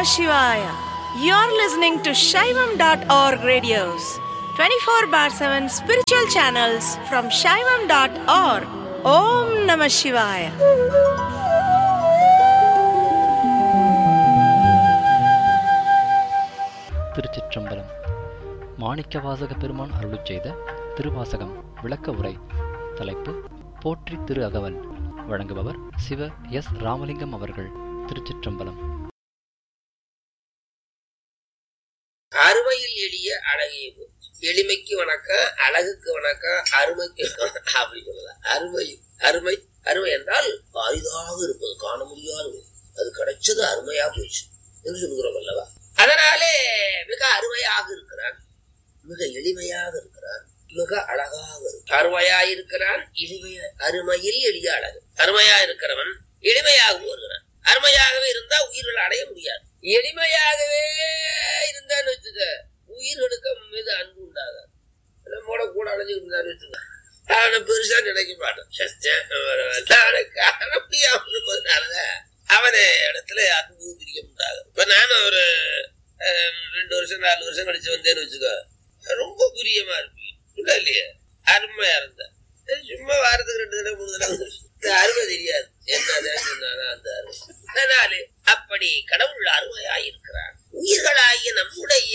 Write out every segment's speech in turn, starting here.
Namah Shivaya. You're listening to Shaivam.org radios, 24 bar 7 spiritual channels from Shaivam.org. Om Namah Shivaya. திருச்சிற்றம்பலம் மாணிக்கவாசக பெருமான் அருளிச் செய்த திருவாசகம் விளக்க உரை தலைப்பு போற்றி திரு அகவல் வழங்குபவர் சிவ எஸ் ராமலிங்கம் அவர்கள் திருச்சிற்றம்பலம் அருமையில் எளிய அழகிய போச்சு எளிமைக்கு வணக்கம் அழகுக்கு வணக்கம் அருமைக்கு அப்படி சொல்லலாம் அருமை அருமை அருமை என்றால் அரிதாக இருப்பது காண முடியாது அது கிடைச்சது அருமையா போச்சு என்று சொல்கிறோம் அல்லவா அதனாலே மிக அருமையாக இருக்கிறான் மிக எளிமையாக இருக்கிறான் மிக அழகாக இருக்கிறான் அருமையா இருக்கிறான் எளிமைய அருமையில் எளிய அழகு அருமையா இருக்கிறவன் எளிமையாகவும் வருகிறான் அருமையாகவே இருந்தா உயிர்கள் அடைய முடியாது எளிமையாகவே இருந்தான்னு வச்சுக்க உயிர்களுக்கு மீது அன்பு உண்டாகாது நம்மோட கூட அழைஞ்சுக்கிட்டு இருந்தான்னு வச்சுக்க அவனை பெருசா நினைக்க மாட்டான் சஸ்தேன் அவனை காண முடியாம இருப்பதனால அவனை இடத்துல அன்பு பிரியம் உண்டாகும் இப்ப நானும் ஒரு அஹ், ரெண்டு வருஷம் நாலு வருஷம் கழிச்சு வந்தேன்னு வச்சுக்கோ ரொம்ப பிரியமா இருப்பீங்க இல்ல இல்லையா அருமையா இருந்த சும்மா வாரத்துக்கு ரெண்டு தடவை மூணு தடவை வந்துருச்சு. இந்த அருமை தெரியாது என்னதான் சொன்னானா அந்த அருமை அதனாலே அப்படி கடவுள் அருமையாய் இருக்கிறார் உயிர்களாகிய நம்முடைய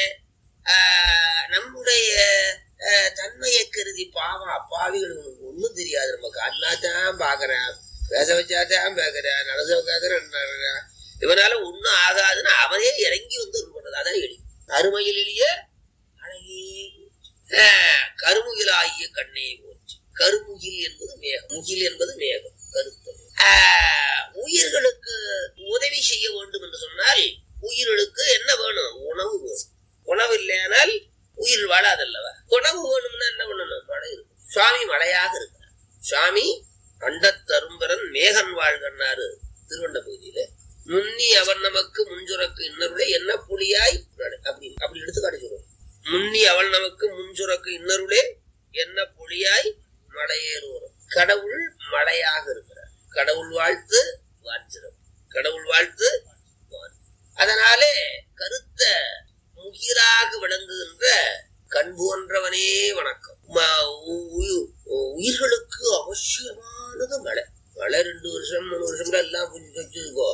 ஆஹ், நம்முடைய ஆஹ், தன்மையை கருதி பாவம் அப்பாவிகளுக்கு ஒண்ணும் தெரியாது நமக்கு அல்லாதான் பாக்குறேன் பேச வச்சாதான் பேக்குறேன் நடச வைக்காதான் இவனால ஒண்ணும் ஆகாதுன்னு அவனே இறங்கி வந்து இது பண்றது அதான் எளி அருமையில் எளிய அழகே ஆஹ், கருமுகிலாகிய கண்ணே போச்சு கருமுகில் என்பது மேகம் முகில் என்பது மேகம் கருத்து ஆஹ், உயிர்களுக்கு உதவி செய்ய வேண்டும் என்று சொன்னால் உயிர்களுக்கு என்ன வேணும் உணவு வேணும் உணவு இல்லையானால் உயிர் வாழாதல்லவா உணவு வேணும்னா என்ன பண்ணணும் மழை இருக்கும் சுவாமி மழையாக இருக்கிறார் சுவாமி அண்டத்தரும்பரன் மேகன் வாழ்கன்னாரு திருவண்ட பகுதியில முன்னி அவன் நமக்கு முன்சுரக்கு இன்னருளை என்ன புலியாய் நடு. அப்படி அப்படி எடுத்துக்காட்டி சொல்லுவோம் முன்னி அவள் நமக்கு முன்சுரக்கு இன்னருளே என்ன புலியாய் மலையேறுவோம் கடவுள் மழையாக இருக்கிறார் கடவுள் வாழ்த்து வாஞ்சிரம் கடவுள் வாழ்த்து வாழ்த்து. அதனாலே கருத்த முகிலாக விளங்குகின்ற கண் போன்றவனே வணக்கம் ம- உ- உயி- உயிர்களுக்கு அவசியமானது மழை மழை ரெண்டு வருஷம் மூணு வருஷம் எல்லாம் புரிஞ்சு வச்சுக்கோ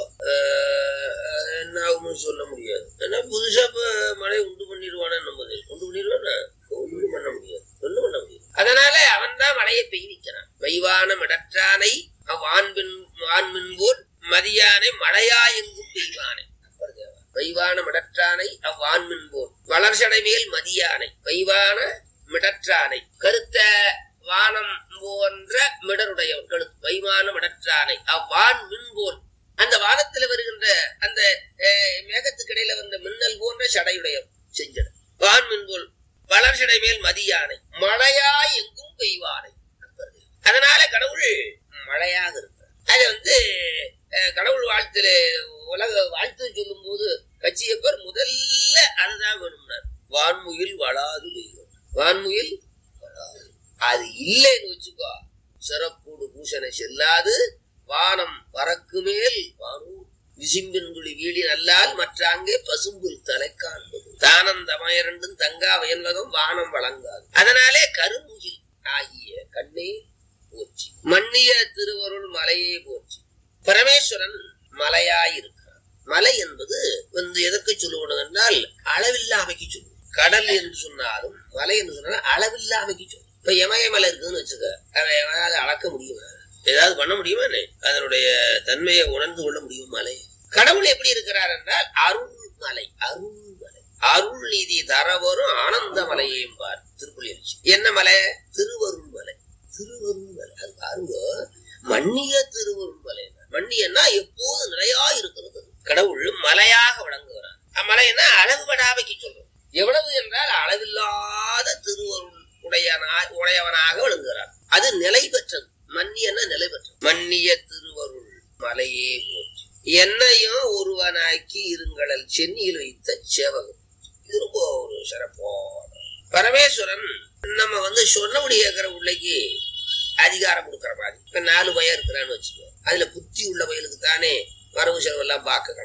ஆஹ் என்ன ஆகும்னு சொல்ல முடியாது ஏன்னா புதுசா இப்ப மழை உண்டு பண்ணிடுவானா நம்ம உண்டு பண்ணிடுவானா ஒன்றும் பண்ண முடியாது ஒண்ணும் பண்ண முடியாது அதனால அவன் தான் மழையை பெய்விக்கிறான் வைவான மடற்றானை வான்பின் வான்மின் போல் மதியானை மழையா எங்கும் பெய்வானை அப்பர் தேவா. வைவான மிடற்றானை அவ்வான்மின் போல் வளர்ச்சடை மேல் மதியானை வைவான மிடற்றானை கருத்த வானம் போன்ற மிடருடையவன் கழுத்து வைவான மிடற்றானை அவ்வான் மின்போல் அந்த வானத்துல வருகின்ற அந்த அஹ், மேகத்துக்கு இடையில வந்த மின்னல் போன்ற சடையுடையவன் செஞ்சட வான் மின்போல் வளர்ச்சடை மேல் மதியானை மழையா எங்கும் பெய்வானை அப்பர் தேவா. அதனால கடவுள் மழையாக இருக்கிறார் அது வந்து அஹ், கடவுள் வாழ்த்துல உலக வாழ்த்து சொல்லும் போது கட்சியப்பர் முதல்ல அதுதான் வேணும்னார் வான்முகில் வளாது பெய்யும் வான்முகில் வளாது அது இல்லைன்னு வச்சுக்கோ சிறப்போடு பூசனை செல்லாது வானம் வரக்கு மேல் வானூர் விசிம்பின்குழி வீடி நல்லால் மற்ற அங்கே பசும்புல் தலை காண்பது தானந்தமயரண்டும் தங்கா வயல்வகம் வானம் வழங்காது அதனாலே கருமுகில் ஆகிய கண்ணே போற்றி மன்னிய திருவருள் மலையே போற்றி பரமேஸ்வரன் மலையாயிருக்கிறான் மலை என்பது வந்து எதற்கு சொல்லுவது என்றால் அளவில்லாமைக்கு சொல்லுவோம் கடல் என்று சொன்னாலும் மலை என்று சொன்னாலும் அளவில்லாமைக்கு சொல்லும் இப்ப இமயமலை இருக்குன்னு வச்சுக்க அதை எவனாவது அளக்க முடியுமா ஏதாவது பண்ண முடியுமா என்ன? அதனுடைய தன்மையை உணர்ந்து கொள்ள முடியும் மலை கடவுள் எப்படி இருக்கிறார் என்றால் அருள் மலை அருள் மலை அருள் நீதி தரவரும் ஆனந்த மலையையும் பார் திருப்புலி என்ன மலை திருவருள் மலை திருவருள் மலை அது பாருங்க மன்னிய திருவருள் மலை மன்னியன்னா எப்போது நிலையா இருக்கிறது கடவுள் மலையாக விளங்குகிறார் அம்மலைன்னா அளவுபடாமைக்கு சொல்றோம் எவ்வளவு என்றால் அளவில்லாத திருவருள் உடையனா உடையவனாக விளங்குகிறார் அது நிலை பெற்றது மன்னியன்னா நிலை பெற்றது மன்னிய திருவருள் மலையே போற்றி என்னையும் ஒருவனாக்கி இருங்களல் சென்னியில் வைத்த சேவகம் இது ரொம்ப ஒரு சிறப்பான பரமேஸ்வரன் நம்ம வந்து சொன்னபடி கேட்கிற உள்ளைக்கு அதிகாரம் கொடுக்கிற மாதிரி இப்ப நாலு பையன் இருக்கிறான்னு வச்சுக்கோ அதுல புத்தி உள்ள பையனுக்கு தானே வரவு செலவு எல்லாம் பார்க்க கணக்கு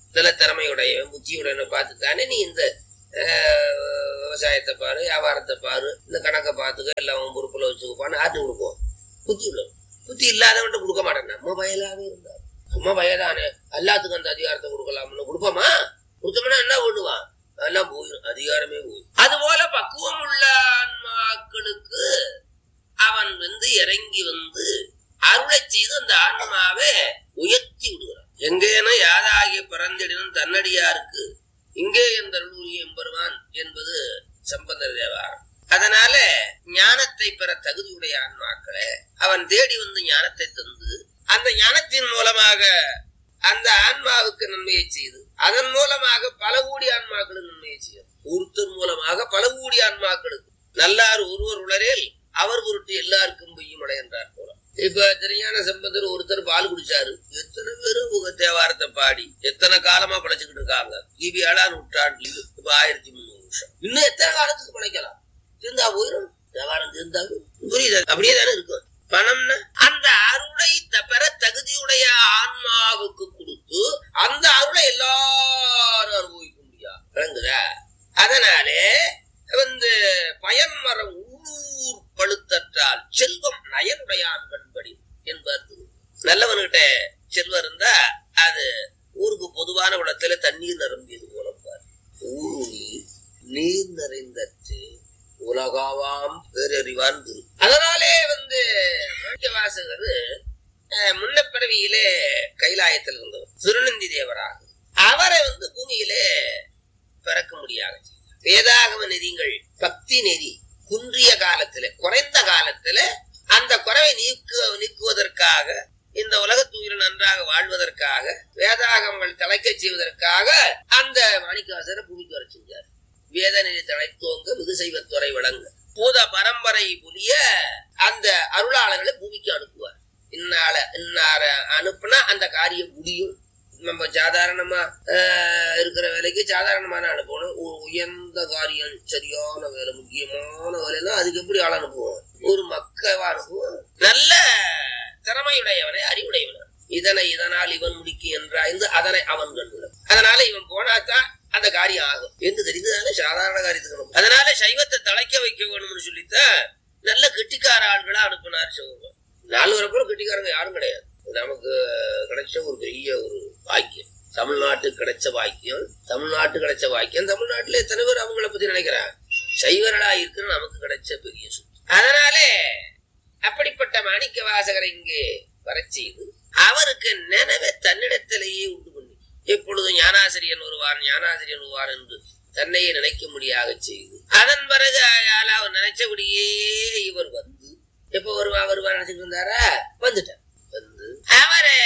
நல்ல திறமையுடையவன் புத்தியுடையவனை பார்த்து தானே நீ இந்த ஆஹ், விவசாயத்தை பாரு வியாபாரத்தை பாரு இந்த கணக்கை பார்த்துக்க எல்லாம் உன் பொறுப்புல வச்சுக்கப்பான்னு ஆட்டு கொடுப்போம் புத்தி உள்ளவன் புத்தி இல்லாதவன்ட்ட கொடுக்க மாட்டேன் நம்ம வயலாவே இருந்தார் நம்ம வயதானே எல்லாத்துக்கும் அந்த அதிகாரத்தை கொடுக்கலாம்னு கொடுப்போமா கொடுத்தோம்னா என்ன பண்ணுவான் அதெல்லாம் போயிடும் அதிகாரமே போயிடும் அதுபோல பக்குவம் உள்ள ஆன்மாக்களுக்கு அவன் வந்து இறங்கி வந்து அருளை செய்து அந்த ஆன்மாவை உயர்த்தி விடுகிறான் எங்கேன யாதாகிய பிறந்திடனும் தன்னடியாருக்கு இங்கே என் தருளூரிய எம்பெருமான் என்பது சம்பந்தர் தேவாரம் அதனால ஞானத்தை பெற தகுதியுடைய ஆன்மாக்களை அவன் தேடி வந்து ஞானத்தை தந்து அந்த ஞானத்தின் மூலமாக அந்த ஆன்மாவுக்கு நன்மையை செய்து அதன் மூலமாக பல கோடி ஆன்மாக்களுக்கு நன்மையை செய்யும் ஒருத்தர் மூலமாக பல கோடி ஆன்மாக்களுக்கு நல்லார் ஒருவர் உளரேல் அவர் பொருட்டு எல்லாருக்கும் பொய்யும் என்றார் போல இப்ப திருஞான சம்பந்தர் ஒருத்தர் பால் குடிச்சாரு எத்தனை பேரு உங்க தேவாரத்தை பாடி எத்தனை காலமா படைச்சுக்கிட்டு இருக்காங்க கிபி ஏழாம் நூற்றாண்டு இப்ப ஆயிரத்தி முந்நூறு வருஷம் இன்னும் எத்தனை காலத்துக்கு படைக்கலாம் திருந்தா போயிடும் தேவாரம் திருந்தாது புரியுது அப்படியே தானே இருக்கும் பணம்னா அந்த அருளை த- பெற தகுதியுடைய ஆன்மாவுக்கு கொடுத்து அந்த அருளை எல்லாரும் அனுபவிக்க முடியாது விளங்குதா அதனாலே வந்து பயன்மரம் உள்ளூர் பழுத்தற்றால் செல்வம் நயனுடையான் கண்படி என்பார் திருவள்ளுவர். நல்லவன்கிட்ட செல்வம் இருந்தா அது ஊருக்கு பொதுவான குளத்துல தண்ணீர் நிரம்பியது போல பாரு ஊருணி நீர் நிறைந்தற்று உலகாவாம் பேரறிவான் திரு அதனாலே வந்து வாசகர் முன்ன பிறவியிலே கைலாயத்தில் இருந்தவர் திருநந்தி தேவராக அவரை வந்து பூமியிலே பிறக்க முடியாது வேதாகம நெறிகள் பக்தி நெறி குன்றிய காலத்துல குறைந்த காலத்துல அந்த குறைவை நீக்கு நீக்குவதற்காக இந்த உலகத்துயிர் நன்றாக வாழ்வதற்காக வேதாகமங்கள் தலைக்கச் செய்வதற்காக அந்த மாணிக்கவாசரை பூமிக்கு வர செஞ்சார் வேத நெறி தலைத்தோங்க மிகு செய்வத்துறை வழங்க பூத பரம்பரை புலிய அந்த அருளாளர்களை பூமிக்கு அனுப்புவார் இன்னால இன்னார அனுப்புனா அந்த காரியம் முடியும் நம்ம சாதாரணமா ஆஹ், இருக்கிற வேலைக்கு சாதாரணமான அனுப்பணும் ஒரு உயர்ந்த காரியம் சரியான வேலை முக்கியமான வேலைன்னா அதுக்கு எப்படி ஆள் அனுப்புவோம் ஒரு மக்கவா அனுப்புவோம் நல்ல திறமையுடையவனை அறிவுடையவன் இதனை இதனால் இவன் முடிக்கும் என்றாய்ந்து அதனை அவன் கண்டுள்ள அதனால இவன் போனாதான் அந்த காரியம் ஆகும் என்று தெரிந்ததால சாதாரண காரியத்துக்கு அனுப்பும். அதனால சைவத்தை தலைக்க வைக்க வேணும்னு சொல்லித்தான் நல்ல கெட்டிக்கார ஆள்களா அனுப்பினார் சிவபெருமான் நாலு வரப்புறம் கெட்டிக்காரங்க யாரும் கிடையாது நமக்கு கிடைச்ச ஒரு பெரிய ஒரு பாக்கியம் தமிழ்நாட்டுக்கு கிடைச்ச பாக்கியம் தமிழ்நாட்டுக்கு கிடைச்ச பாக்கியம் தமிழ்நாட்டுல எத்தனை பேர் அவங்கள பத்தி நினைக்கிறாங்க சைவர்களா இருக்கிற நமக்கு கிடைச்ச பெரிய சொத்து அதனாலே அப்படிப்பட்ட மாணிக்க வாசகரை இங்கே வரச் செய்து அவருக்கு நினைவை தன்னிடத்திலேயே உண்டு பண்ணி எப்பொழுதும் ஞானாசிரியன் வருவார் ஞானாசிரியன் வருவார் என்று தன்னையே நினைக்க முடியாக செய்து அதன் பிறகு அயால அவர் நினைச்சபடியே இவர் வந்து எப்ப வருவா வருவா நினைச்சிட்டு இருந்தாரா வந்துட்டார் வந்து அவரை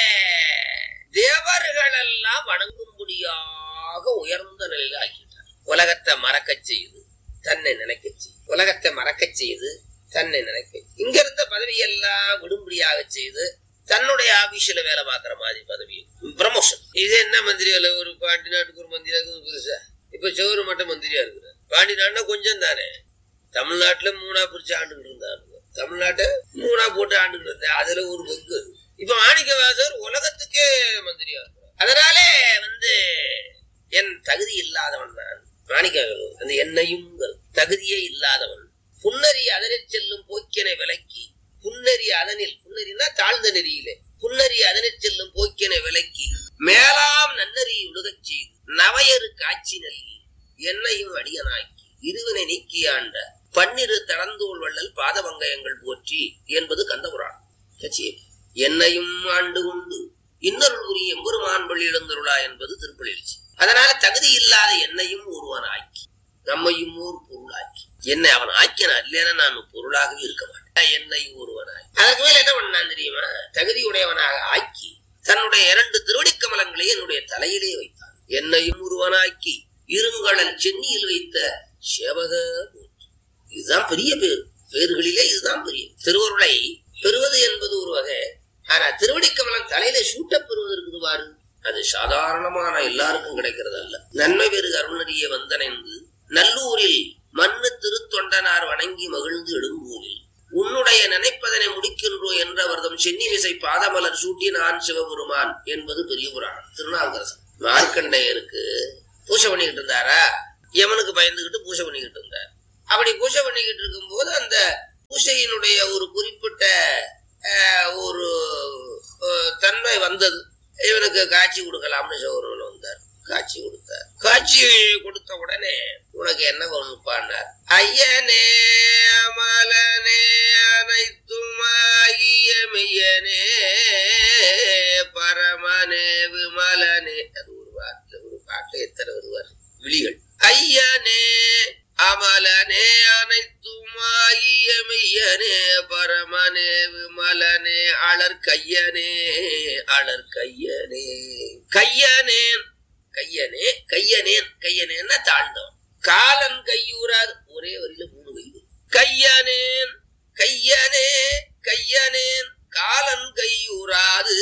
தேவர்கள் எல்லாம் வணங்கும்படியாக உயர்ந்த நிலையில ஆக்கிட்டார் உலகத்தை மறக்கச் செய்து தன்னை நினைக்கச் செய்து உலகத்தை மறக்கச் செய்து தன்னை நினைக்க இங்க இருந்த பதவியெல்லாம் விடும்படியாக செய்து தன்னுடைய ஆபீஸ்ல வேலை பார்க்கிற மாதிரி பதவி ப்ரமோஷன் இது என்ன மந்திரி வேலை ஒரு பாண்டி நாட்டுக்கு ஒரு மந்திரியா இருக்குது புதுசா இப்ப சிவரு மட்டும் மந்திரியா இருக்கிறார் பாண்டி நாடுனா கொஞ்சம் தானே தமிழ்நாட்டுல மூணா பிரிச்சு ஆண்டுகிட்டு இருந்தாரு தமிழ்நாட்டை மூணா போட்டு ஆண்டுகிட்டு இருந்தா அதுல ஒரு பங்கு இப்ப மாணிக்கவாசர் உலகத்துக்கே மந்திரியா இருக்கிறார் அதனாலே வந்து என் தகுதி இல்லாதவன் நான் மாணிக்க அந்த என்னையும் தகுதியே இல்லாதவன் புன்னறி அதனில் செல்லும் போக்கினை விலக்கி புன்னறி அதனில் புன்னறினா தாழ்ந்த நெறியிலே புன்னறி அதனில் செல்லும் போக்கினை விலக்கி மேலாம் நன்னறி உலகச் செய்து நவையரு காட்சி நல்கி என்னையும் அடியனாக்கி இருவினை நீக்கி ஆண்ட பன்னிரு தளந்தோள் வள்ளல் பாதவங்கயங்கள் போற்றி என்பது கந்தபுராணம் கட்சி என்னையும் ஆண்டு கொண்டு இன்னொரு புரி எம்பெருமான் பள்ளி எழுந்தருளா என்பது திருப்பலிழ்ச்சி அதனால தகுதி இல்லாத என்னையும் ஒருவன் ஆக்கி நம்மையும் ஒரு பொருளாக்கி என்னை அவன் ஆக்கினான் இல்லைன்னா நான் பொருளாகவே இருக்க மாட்டேன் என்னை ஒருவனாய் அதற்கு மேல என்ன பண்ணான் தெரியுமா தகுதியுடையவனாக ஆக்கி தன்னுடைய இரண்டு திருவடிக்கமலங்களை என்னுடைய தலையிலே வைத்தான் என்னையும் ஒருவனாக்கி இருங்கடல் சென்னியில் வைத்த சேவக போற்றி. இதுதான் பெரிய பேர் பேர்களிலே இதுதான் பெரிய திருவருளை பெறுவது என்பது ஒரு வகை ஆனா திருவடிக்கமலம் தலையில சூட்ட பெறுவது இருக்குது பாரு அது சாதாரணமான எல்லாருக்கும் கிடைக்கிறது அல்ல நன்மை பெருக அருணறிய வந்தனைந்து நல்லூரில் மண்ணு திருத்தொண்டனார் வணங்கி மகிழ்ந்து எழும்பூரில் உன்னுடைய நினைப்பதனை முடிக்கின்றோ என்றவர்தம் சென்னி விசை பாதமலர் சூட்டி நான் சிவபெருமான் என்பது பெரிய புராணம் திருநாவுக்கரசன் மார்க்கண்டையருக்கு பூஜை பண்ணிக்கிட்டு இருந்தாரா யமனுக்கு பயந்துகிட்டு பூஜை பண்ணிக்கிட்டு இருந்தார் அப்படி பூஜை பண்ணிக்கிட்டு இருக்கும்போது அந்த பூஜையினுடைய ஒரு குறிப்பிட்ட அஹ், ஒரு அஹ், தன்மை வந்தது இவனுக்கு காட்சி கொடுக்கலாம்னு சௌரவன் வந்தார் காட்சி கொடுத்தார் காட்சி கொடுத்த உடனே உனக்கு என்ன ஒண்ணுப்பான்னார் ஐயனே அமலனே அனைத்துமாகிய மெய்யனே பரமனே விமலனே அது ஒரு வார்த்தை ஒரு பாட்டு எத்தனை வருவார் விழிகள் ஐயனே அமலனே அனைத்துமாகிய மெய்யனே பரமனே விமலனே அலர் கையனே அலர் கையனே கையனே கையனே கையனேன் கையனேன்னா தாழ்ந்தவன் காலன் கையூராது ஒரே வரியில மூணு கை வரும். கையனேன் கையனே கையனேன் காலன் கையூராது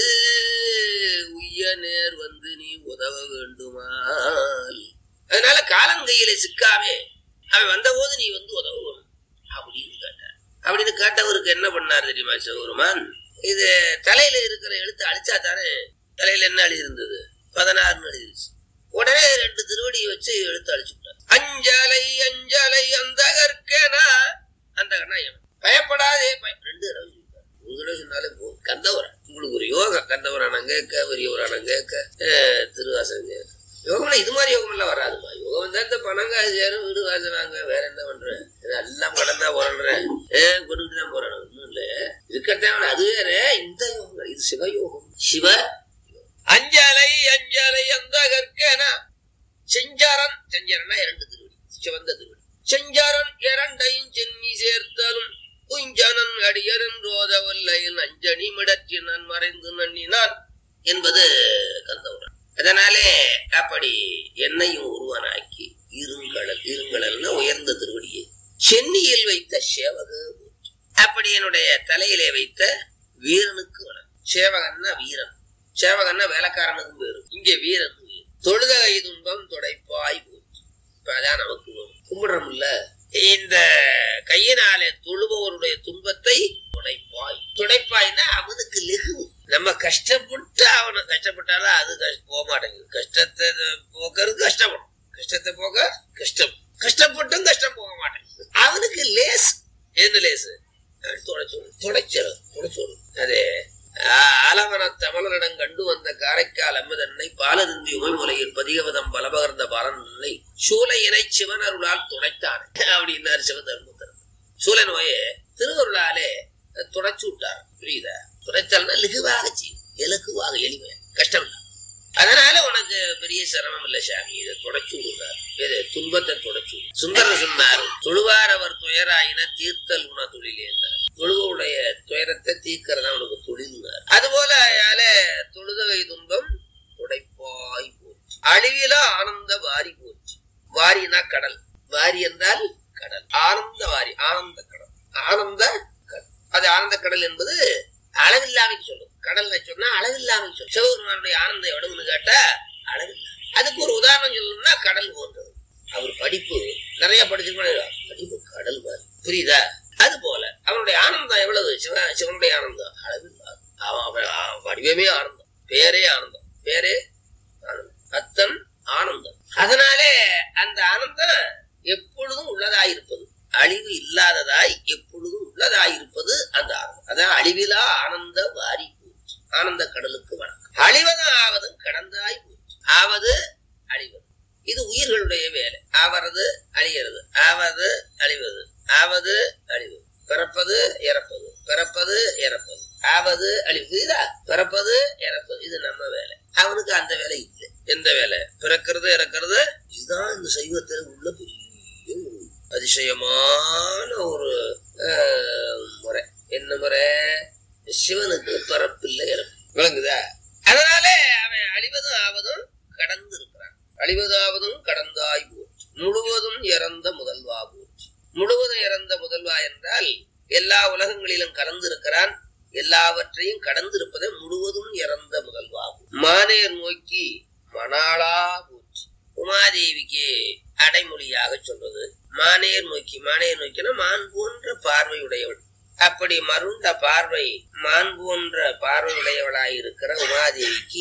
உய்ய நேர் வந்து நீ உதவ வேண்டுமால் அதனால காலன் கையில சிக்காமே அவன் வந்தபோது நீ வந்து உதவ வேணும் அப்படின்னு கேட்டார் அப்படின்னு கேட்டவருக்கு என்ன பண்ணார் தெரியுமா சிவபெருமான் இது தலையில இருக்கிற எழுத்து அழிச்சா தானே தலையில என்ன எழுதி இருந்தது பதினாறுன்னு எழுதிருச்சு உடனே ரெண்டு திருவடியை வச்சு எழுத்து அழிச்சு விட்டார் அஞ்சலை அஞ்சலை அந்த கற்கனா அந்த கண்ணாயம் பயப்படாதே பய- ரெண்டு தடவை சொல்லிட்டார். ஒரு தடவை சொன்னாலே போதும் கந்தவரன் உங்களுக்கு ஒரு யோகம் கந்தவரானம் கேட்க பெரியவரானம் கேட்க அஹ், திருவாசகம் கேட்க யோகம்னா இது மாதிரி யோகம் எல்லாம் வராதுமா யோகம் வந்தா இந்த பணம் காசு சேரும் வீடு வாச வாங்க வேற என்ன பண்றேன் எல்லாம் கடன் தான் போறேன் ஏன் கொடுத்து தான் போறேன் ஒண்ணும் இல்ல இருக்கத்தான் அது வேற இந்த யோகம் இது சிவயோகம் சிவ அஞ்சலை அஞ்சலை அந்த கற்கனா செஞ்சாரன் செஞ்சாரன்னா இரண்டு திருவடி சிவந்த திருவடி செஞ்சாரன் இரண்டையும் சென்னி சேர்த்தலும் குஞ்சனன் அடியரன் ரோதவல்லையில் அஞ்சனி மிடற்றினான் மறைந்து நன்னினான் என்பது கந்தபுரம் அதனாலே அப்படி என்னையும் உருவனாக்கி இருங்கடல் இருங்கடல்னா உயர்ந்த திருவடியை சென்னியில் வைத்த சேவக போற்றி. அப்படி என்னுடைய தலையிலே வைத்த வீரனுக்கு வணக்கம் சேவகன்னா வீரன் சேவகன்னா வேலைக்காரனுக்கும் பேரு இங்க வீரன் வீரன். தொழுதகை துன்பம் தொடைப்பாய் போச்சு இப்ப அதான் நமக்கு வரும் கும்பிடுறோம்ல இந்த கையினாலே தொழுபவருடைய துன்பத்தை துடைப்பாய் துடைப்பாய்னா அவனுக்கு லெகு நம்ம கஷ்டப்பட்டு அவனை கஷ்டப்பட்டாலும் அது கஷ்ட- போக மாட்டேங்குது கஷ்டத்தை போக்குறது கஷ்டப்படும் கஷ்டத்தை போக கஷ்டம் கஷ்டப்பட்டும் கஷ்டம் போக மாட்டேங்குது அவனுக்கு லேஸ் என்ன லேசு துடைச்சோடு துடைச்சல் துடைச்சோடு அதே ஆலவன தமிழரிடம் கண்டு வந்த காரைக்கால் அம்மதன்னை பாலருந்தி உமைமுலையில் பதிகவதம் பலபகர்ந்த பாலனை சூலையினை சிவன் அருளால் துடைத்தான் அப்படின்னாரு சிவதர்மத்தர் சூலை நோயை திருவருளாலே துடைச்சு விட்டார் புரியுதா துடைத்தல்னா லகுவாக செய்யும் இலகுவாக எளிமையா கஷ்டம் இல்லை அதனால உனக்கு பெரிய சிரமம் இல்ல சாமி இதை தொடச்சு விடுறார் இது துன்பத்தை தொடச்சு விடு. சுந்தரர் சொன்னார் தொழுவார் அவர் துயராயின தீர்த்தல் உண தொழிலே தொழுவுடைய துயரத்தை தீர்க்கிறதா உனக்கு தொழில்னார் அதுபோல அயால தொழுதகை துன்பம் துடைப்பாய் போச்சு அழிவில ஆனந்த வாரி போச்சு வாரினா கடல் வாரி என்றால் கடல் ஆனந்த வாரி ஆனந்த கடல் ஆனந்த கடல் அது ஆனந்த கடல் என்பது அளவில்லாமைக்கு சொல்லும் கடல்ல சொன்னா அளவில்லாமைக்கு சொல்லும் சிவபெருமானுடைய ஆனந்தம் எவ்வளவுன்னு கேட்டா அளவில்லை அதுக்கு ஒரு உதாரணம் சொல்லணும்னா கடல் போன்றது அவர் படிப்பு நிறைய படிச்சிருக்கணும் படிப்பு கடல் மாதிரி புரியுதா அது போல அவனுடைய ஆனந்தம் எவ்வளவு சிவ சிவனுடைய ஆனந்தம் அளவில்லாது அவன் அவன் அவன் வடிவமே ஆனந்தம் பேரே ஆனந்தம் பேரே ஆனந்தம் அத்தன் ஆனந்தம் அதனாலே அந்த ஆனந்தம் எப்பொழுதும் உள்ளதாயிருப்பது அழிவு இல்லாததாய் எப்பொழுதும் உள்ளதாயிருப்பது அந்த ஆனந்தம் அதான் அழிவிலா ஆனந்த வாரி போச்சு ஆனந்த கடலுக்கு வணக்கம் அழிவதும் ஆவதும் கடந்தாய் போச்சு ஆவது அழிவது இது உயிர்களுடைய வேலை ஆவறது அழிகிறது ஆவது அழிவது ஆவது அழிவது பிறப்பது இறப்பது பிறப்பது இறப்பது ஆவது அழிவு புரியுதா பிறப்பது இறப்பது இது நம்ம வேலை அவனுக்கு அந்த வேலை இல்லை எந்த வேலை பிறக்கிறது இறக்கிறது இதுதான் இந்த சைவத்தில் உள்ள பெரிய ஒரு அதிசயமான ஒரு ஆஹ், முறை என்ன முறை சிவனுக்கு பிறப்பில்லை இறப்பு விளங்குதா அதனால அவன் அழிவதும் ஆவதும் கடந்து இருக்கிறான் அழிவதாவதும் கடந்தாய் போச்சு முழுவதும் இறந்த முதல்வா போச்சு முழுவதும் இறந்த முதல்வா என்றால் எல்லா உலகங்களிலும் கலந்து இருக்கிறான் எல்லாவற்றையும் கடந்து இருப்பதை முழுவதும் இறந்த முதல்வாகும் மானேர் நோக்கி மணாளா போச்சு உமாதேவிக்கு அடைமொழியாக சொல்றது மானேர் நோக்கி மானேர் நோக்கினா மான் போன்ற பார்வையுடையவள் அப்படி மருண்ட பார்வை மான் போன்ற பார்வையுடையவளாய் இருக்கிற உமாதேவிக்கு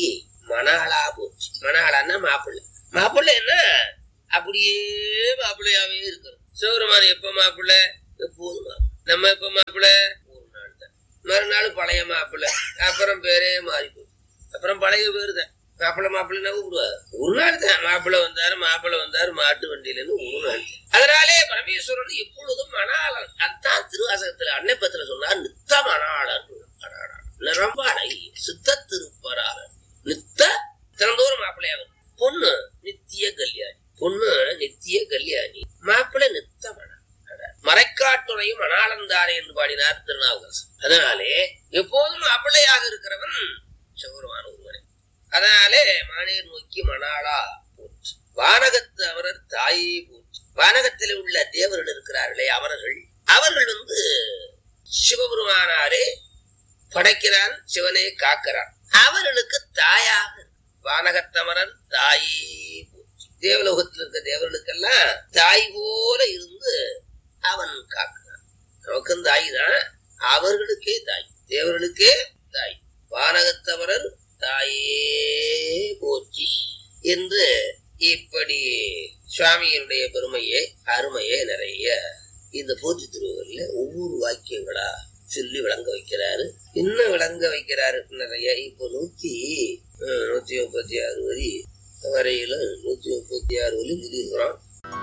மணாளா போச்சு மணாளான்னா மாப்பிள்ளை மாப்பிள்ளை என்ன அப்படியே மாப்பிள்ளையாவே இருக்கிறோம் சிவருமான எப்ப மாப்பிள்ளை எப்போதும் மாப்பிள்ளை. நம்ம எப்ப மாப்பிள்ளை ஒரு நாள் தான் மறுநாள் பழைய மாப்பிள்ளை அப்புறம் பேரே மாறி போச்சு அப்புறம் பழைய பேரு தான் மாப்பிள்ளை மாப்பிள்ளைன்னா கூப்பிடுவாரு ஒரு நாள் தான் மாப்பிள்ளை வந்தாரு மாப்பிள்ளை வந்தாரு மாட்டு வண்டியிலன்னு ஒரு நாள் தான். அதனாலே பரமேஸ்வரன் எப்பொழுதும் மணாளன் அதான் திருவாசகத்துல அன்னைப்பத்துல சொன்னார் நித்த மணாளன் மணாளன் நிரம்பாடை சித்த திருப்பராளன் நித்த திறந்தோறும் மாப்பிள்ளையாகும் பொண்ணு நித்திய கல்யாணி பொண்ணு நித்திய கல்யாணி மாப்பிள்ளை நித்த மணாளன் மறைக்காட்டுறையும் மணாளந்தாரே என்று பாடினார் திருநாவுக்கரசர் அதனாலே எப்போதும் மாப்பிள்ளையாக இருக்கிறவன் சிவருமான ஒருவனே அதனாலே மானேர் நோக்கி மணாளா போச்சு வானகத்து அமரர் தாயே போச்சு வானகத்தில் உள்ள தேவர்கள் இருக்கிறார்களே அமரர்கள் அவர்கள் வந்து சிவபெருமானாரே படைக்கிறான் சிவனே காக்கிறான் அவர்களுக்கு தாயாக வானகத்தமரன் தாயே போச்சு தேவலோகத்தில் இருக்க தேவர்களுக்கெல்லாம் தாய் போல இருந்து அவன் காக்கிறான் நமக்கும் தாய் தான் அவர்களுக்கே தாய் தேவர்களுக்கே தாய் வானகத்தவரர் தாயே போற்றி என்று இப்படி சுவாமியினுடைய பெருமையை அருமையை நிறைய இந்த போற்றி திருவுகள்ல ஒவ்வொரு வாக்கியங்களா சொல்லி விளங்க வைக்கிறாரு இன்னும் விளங்க வைக்கிறாரு நிறைய இப்போ நூத்தி அஹ், நூத்தி முப்பத்தி ஆறு வரி வரையில நூத்தி முப்பத்தி ஆறு வரி சொல்லியிருக்கிறோம்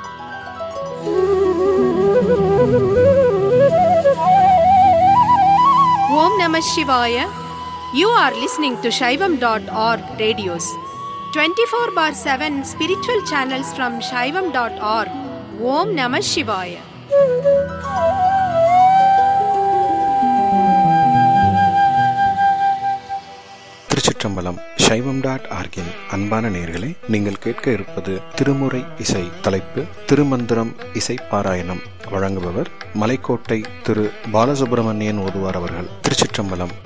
Om Namah Shivaya. You are listening to Shaivam.org radios. 24 bar 7 spiritual channels from Shaivam.org. Om Namah Shivaya. திருச்சிற்றம்பலம் சைவம் டாட் ஆர்கின் அன்பான நேர்களே நீங்கள் கேட்க இருப்பது திருமுறை இசை தலைப்பு திருமந்திரம் இசை பாராயணம் வழங்குபவர் மலைக்கோட்டை திரு பாலசுப்பிரமணியன் ஓதுவார் அவர்கள் திருச்சிற்றம்பலம்